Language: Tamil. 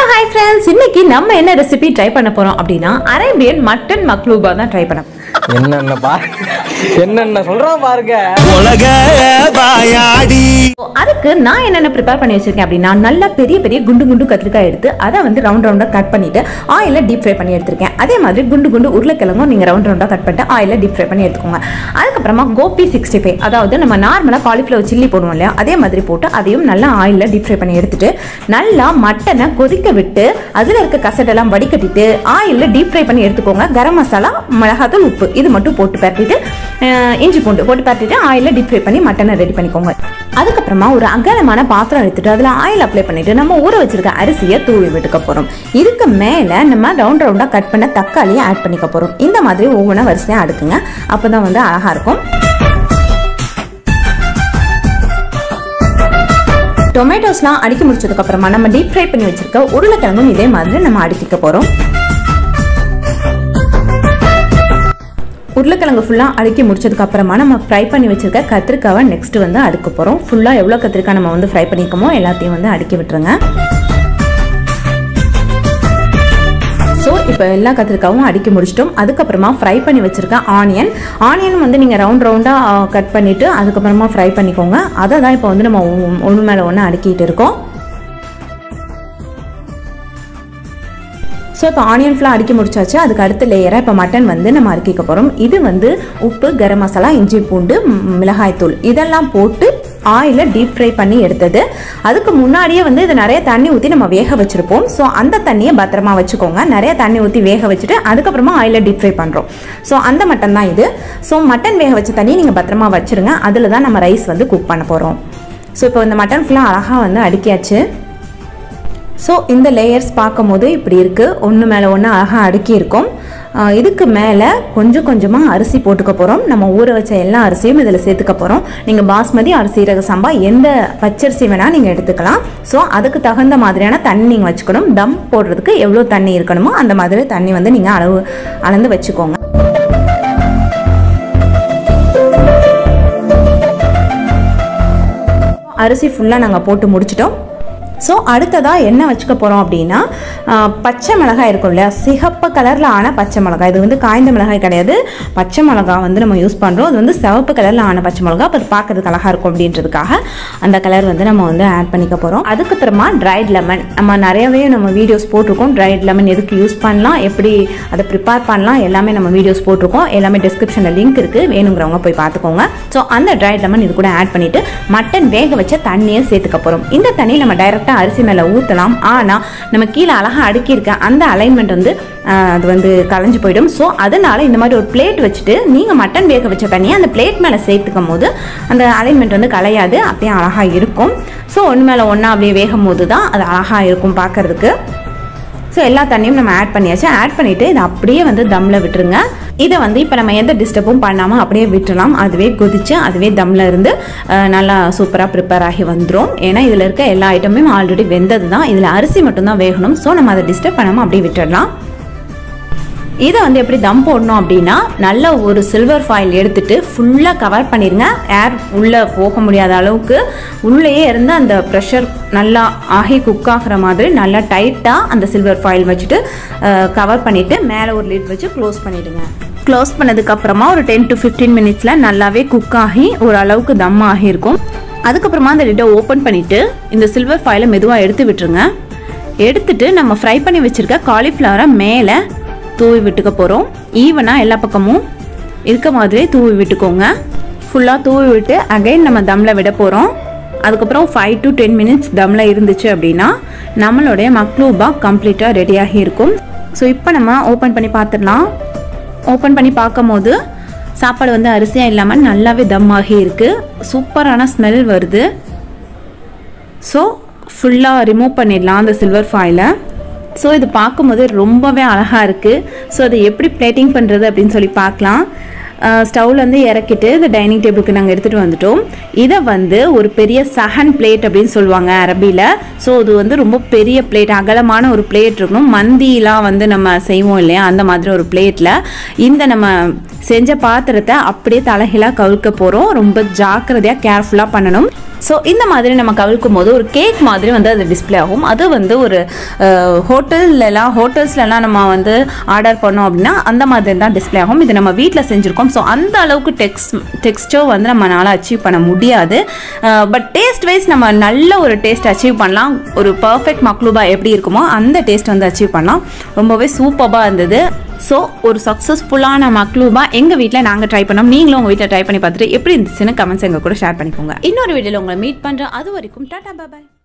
ஹாய் ஃப்ரெண்ட்ஸ் இன்னைக்கு நம்ம என்ன ரெசிபி ட்ரை பண்ண போறோம் அப்படின்னா அரேபியன் மட்டன் மக்லூபா தான் ட்ரை பண்ண என்னென்ன பா என்னென்ன சொல்றான் பாருங்க உலக வாயாடி So, அதுக்கு நான் என்னென்ன ப்ரிப்பேர் பண்ணி வச்சிருக்கேன் அப்படின்னா நல்லா பெரிய பெரிய குண்டு குண்டு கத்திரிக்காய் எடுத்து அதை வந்து ரவுண்ட் ரவுண்டாக கட் பண்ணிட்டு ஆயிலில் டீப் ஃப்ரை பண்ணி எடுத்திருக்கேன் அதே மாதிரி குண்டு குண்டு உருளைக்கிழங்கும் நீங்கள் ரவுண்ட் ரவுண்டாக கட் பண்ணிட்டு ஆயிலில் டீப் ஃப்ரை பண்ணி எடுத்துக்கோங்க அதுக்கப்புறமா கோபி சிக்ஸ்டி ஃபைவ் அதாவது நம்ம நார்மலாக காலிஃப்ளவர் சில்லி போடுவோம் இல்லையா அதே மாதிரி போட்டு அதையும் நல்லா ஆயிலில் டீப் ஃப்ரை பண்ணி எடுத்துட்டு நல்லா மட்டனை கொதிக்க விட்டு அதில் இருக்க கசடெல்லாம் வடிகட்டிட்டு ஆயிலில் டீப் ஃப்ரை பண்ணி எடுத்துக்கோங்க கரம் மசாலா மிளகாத்தூள் உப்பு இது மட்டும் போட்டு பரட்டிட்டு அஹ், இஞ்சி பூண்டு போட்டு பரட்டிட்டு ஆயிலில் டீப் ஃப்ரை பண்ணி மட்டனை ரெடி பண்ணிக்கோங்க அதுக்கப்புறமா ஒரு அகலமான பாத்திரம் எடுத்துட்டு அதில் ஆயில் அப்ளை பண்ணிட்டு நம்ம ஊற வச்சிருக்க அரிசியை தூவி விட்டுக்க போகிறோம் இதுக்கு மேலே நம்ம ரவுண்ட் ரவுண்டாக கட் பண்ண தக்காளியை ஆட் பண்ணிக்க போகிறோம் இந்த மாதிரி ஒவ்வொன்றா வரிசையாக அடுக்குங்க அப்போ தான் வந்து அழகாக இருக்கும் டொமேட்டோஸ்லாம் அடுக்கி முடிச்சதுக்கு அப்புறமா நம்ம டீப் ஃப்ரை பண்ணி வச்சிருக்க உருளைக்கிழங்கும் இதே மாதிரி நம்ம அடுக்கிக்க போகிறோம் உருளைக்கிழங்கு ஃபுல்லாக அடுக்கி முடிச்சதுக்கு அப்புறமா நம்ம ஃப்ரை பண்ணி வச்சிருக்க கத்திரிக்காவை நெக்ஸ்ட் வந்து அடுக்க போகிறோம் ஃபுல்லாக எவ்வளோ கத்திரிக்காய் நம்ம வந்து ஃப்ரை பண்ணிக்கோமோ எல்லாத்தையும் வந்து அடுக்கி விட்டுருங்க ஸோ இப்போ எல்லா கத்திரிக்காவும் அடுக்கி முடிச்சிட்டோம் அதுக்கப்புறமா ஃப்ரை பண்ணி வச்சிருக்க ஆனியன் ஆனியன் வந்து நீங்கள் ரவுண்ட் ரவுண்டாக கட் பண்ணிவிட்டு அதுக்கப்புறமா ஃப்ரை பண்ணிக்கோங்க அதை தான் இப்போ வந்து நம்ம ஒன்று மேலே ஒன்று அடுக்கிட்டு இருக்கோம் ஸோ இப்போ ஆனியன் ஃபுல்லாக அடுக்கி முடிச்சாச்சு அதுக்கு அடுத்த லேயராக இப்போ மட்டன் வந்து நம்ம அடுக்கிக்க போகிறோம் இது வந்து உப்பு கரம் மசாலா இஞ்சி பூண்டு ம், மிளகாய்த்தூள் இதெல்லாம் போட்டு ஆயிலில் டீப் ஃப்ரை பண்ணி எடுத்தது அதுக்கு முன்னாடியே வந்து இது நிறைய தண்ணி ஊற்றி நம்ம வேக வச்சுருப்போம் ஸோ அந்த தண்ணியை பத்திரமா வச்சுக்கோங்க நிறைய தண்ணி ஊற்றி வேக வச்சுட்டு அதுக்கப்புறமா ஆயிலில் டீப் ஃப்ரை பண்ணுறோம் ஸோ அந்த மட்டன் தான் இது ஸோ மட்டன் வேக வச்ச தண்ணியை நீங்கள் பத்திரமா வச்சுருங்க அதில் தான் நம்ம ரைஸ் வந்து குக் பண்ண போகிறோம் ஸோ இப்போ இந்த மட்டன் ஃபுல்லாக அழகாக வந்து அடுக்கியாச்சு ஸோ இந்த லேயர்ஸ் பார்க்கும்போது இப்படி இருக்குது ஒன்று மேலே ஒன்று அழகாக அடுக்கி இருக்கும் ஆஹ் இதுக்கு மேலே கொஞ்சம் கொஞ்சமாக அரிசி போட்டுக்க போகிறோம் நம்ம ஊற வச்ச எல்லா அரிசியும் இதில் சேர்த்துக்க போகிறோம் நீங்கள் பாஸ்மதி அரிசி ரக சம்பா எந்த பச்சரிசி வேணால் நீங்கள் எடுத்துக்கலாம் ஸோ அதுக்கு தகுந்த மாதிரியான தண்ணி நீங்கள் வச்சுக்கணும் தம் போடுறதுக்கு எவ்வளோ தண்ணி இருக்கணுமோ அந்த மாதிரி தண்ணி வந்து நீங்கள் அளவு அளந்து வச்சுக்கோங்க அரிசி ஃபுல்லாக நாங்கள் போட்டு முடிச்சிட்டோம் ஸோ அடுத்ததாக என்ன வச்சுக்க போகிறோம் அப்படின்னா ஆஹ், பச்சை மிளகாய் இருக்கும் இல்லையா சிகப்பு கலரில் ஆன பச்சை மிளகாய் இது வந்து காய்ந்த மிளகாய் கிடையாது பச்சை மிளகாய் வந்து நம்ம யூஸ் பண்ணுறோம் அது வந்து சிவப்பு கலரில் ஆன பச்சை மிளகாய் அப்போ அது பார்க்கறதுக்கு அழகாக இருக்கும் அப்படின்றதுக்காக அந்த கலர் வந்து நம்ம வந்து ஆட் பண்ணிக்க போகிறோம் அதுக்கப்புறமா ட்ரைட் லெமன் நம்ம நிறையவே நம்ம வீடியோஸ் போட்டிருக்கோம் ட்ரைட் லெமன் எதுக்கு யூஸ் பண்ணலாம் எப்படி அதை ப்ரிப்பேர் பண்ணலாம் எல்லாமே நம்ம வீடியோஸ் போட்டிருக்கோம் எல்லாமே டிஸ்கிரிப்ஷனில் லிங்க் இருக்குது வேணுங்கிறவங்க போய் பார்த்துக்கோங்க ஸோ அந்த ட்ரைட் லெமன் இது கூட ஆட் பண்ணிவிட்டு மட்டன் வேக வச்ச தண்ணியை சேர்த்துக்க போகிறோம் இந்த தண்ணி நம்ம டைரெக்டாக அரிசி மேலே ஊற்றலாம் ஆனால் நம்ம கீழே அழகாக அடுக்கியிருக்க அந்த அலைன்மெண்ட் வந்து ஆஹ், அது வந்து கலைஞ்சு போயிடும் ஸோ அதனால இந்த மாதிரி ஒரு பிளேட் வச்சுட்டு நீங்கள் மட்டன் வேக வச்ச தண்ணியை அந்த பிளேட் மேலே சேர்த்துக்கும் போது அந்த அலைன்மெண்ட் வந்து கலையாது அப்படியே அழகாக இருக்கும் ஸோ ஒன்று மேலே ஒன்றா அப்படியே வேகும் போது தான் அது அழகாக இருக்கும் பார்க்கறதுக்கு ஸோ எல்லா தண்ணியும் நம்ம ஆட் பண்ணியாச்சு ஆட் பண்ணிவிட்டு இதை அப்படியே வந்து தம்மில் விட்டுருங்க இதை வந்து இப்போ நம்ம எந்த டிஸ்டர்பும் பண்ணாமல் அப்படியே விட்டுறலாம் அதுவே கொதிச்சு அதுவே தம்மில் இருந்து அஹ், நல்லா சூப்பராக ப்ரிப்பேர் ஆகி வந்துடும் ஏன்னா இதில் இருக்க எல்லா ஐட்டமும் ஆல்ரெடி வெந்தது தான் இதில் அரிசி மட்டும்தான் வேகணும் ஸோ நம்ம அதை டிஸ்டர்ப் பண்ணாமல் அப்படியே விட்டுடலாம் இதை வந்து எப்படி தம் போடணும் அப்படின்னா நல்ல ஒரு சில்வர் ஃபாயில் எடுத்துட்டு ஃபுல்லாக கவர் பண்ணிடுங்க ஏர் உள்ளே போக முடியாத அளவுக்கு உள்ளேயே இருந்து அந்த ப்ரெஷர் நல்லா ஆகி குக் ஆகிற மாதிரி நல்லா டைட்டாக அந்த சில்வர் ஃபாயில் வச்சுட்டு கவர் பண்ணிவிட்டு மேலே ஒரு லிட் வச்சு க்ளோஸ் பண்ணிவிடுங்க க்ளோஸ் பண்ணதுக்கப்புறமா ஒரு டென் டு ஃபிஃப்டீன் மினிட்ஸில் நல்லாவே குக் ஆகி ஒரு அளவுக்கு தம் ஆகியிருக்கும் அதுக்கப்புறமா அந்த லிட்டை ஓப்பன் பண்ணிவிட்டு இந்த சில்வர் ஃபாயிலை மெதுவாக எடுத்து விட்டுருங்க எடுத்துட்டு நம்ம ஃப்ரை பண்ணி வச்சுருக்க காலிஃப்ளவரை மேலே தூவி விட்டுக்க போகிறோம் ஈவனாக எல்லா பக்கமும் இருக்க மாதிரியே தூவி விட்டுக்கோங்க ஃபுல்லாக தூவி விட்டு அகைன் நம்ம தம்மில் விட போகிறோம் அதுக்கப்புறம் ஃபைவ் டு டென் மினிட்ஸ் தம்மில் இருந்துச்சு அப்படின்னா நம்மளுடைய மக்லூபா கம்ப்ளீட்டாக ரெடியாகி இருக்கும் ஸோ இப்போ நம்ம ஓப்பன் பண்ணி பார்த்துடலாம் ஓப்பன் பண்ணி பார்க்கும்போது சாப்பாடு வந்து அரிசியாக இல்லாமல் நல்லாவே தம் ஆகி இருக்குது சூப்பரான ஸ்மெல் வருது ஸோ ஃபுல்லாக ரிமூவ் பண்ணிடலாம் அந்த சில்வர் ஃபாயிலை ஸோ இது பார்க்கும்போது ரொம்பவே அழகாக இருக்குது ஸோ அதை எப்படி பிளேட்டிங் பண்ணுறது அப்படின்னு சொல்லி பார்க்கலாம் ஸ்டவ்லேருந்து இறக்கிட்டு இந்த டைனிங் டேபிளுக்கு நாங்கள் எடுத்துகிட்டு வந்துட்டோம் இதை வந்து ஒரு பெரிய சஹன் பிளேட் அப்படின்னு சொல்லுவாங்க அரபியில் ஸோ இது வந்து ரொம்ப பெரிய பிளேட் அகலமான ஒரு பிளேட் இருக்கணும் மந்திலாம் வந்து நம்ம செய்வோம் இல்லையா அந்த மாதிரி ஒரு பிளேட்டில் இந்த நம்ம செஞ்ச பாத்திரத்தை அப்படியே தலைகீழாக கவிழ்க்க போகிறோம் ரொம்ப ஜாக்கிரதையாக கேர்ஃபுல்லாக பண்ணணும் ஸோ இந்த மாதிரி நம்ம கவிழ்க்கும் போது ஒரு கேக் மாதிரி வந்து அது டிஸ்ப்ளே ஆகும் அது வந்து ஒரு ஹோட்டல்லலாம் ஹோட்டல்ஸ்லலாம் நம்ம வந்து ஆர்டர் பண்ணோம் அப்படின்னா அந்த மாதிரி தான் டிஸ்ப்ளே ஆகும் இது நம்ம வீட்டில் செஞ்சுருக்கோம் ஸோ அந்த அளவுக்கு டெக்ஸ் டெக்ஸ்டர் வந்து நம்மளால் அச்சீவ் பண்ண முடியாது பட் டேஸ்ட் வைஸ் நம்ம நல்ல ஒரு டேஸ்ட் அச்சீவ் பண்ணலாம் ஒரு பர்ஃபெக்ட் மக்ளூபா எப்படி இருக்குமோ அந்த டேஸ்ட் வந்து அச்சீவ் பண்ணலாம் ரொம்பவே சூப்பராக இருந்தது ஸோ ஒரு சக்ஸஸ்ஃபுல்லான மக்ளூபா எங்கள் வீட்டில் நாங்கள் ட்ரை பண்ணோம் நீங்களும் உங்கள் வீட்டில் ட்ரை பண்ணி பார்த்துட்டு எப்படி இருந்துச்சுன்னு கமெண்ட்ஸ் எங்கள் கூட ஷேர் பண்ணிக்கோங்க இன்னொரு வீடியோவில் உங்களை மீட் பண்ணுறேன் அது வரைக்கும் டாடா பாய்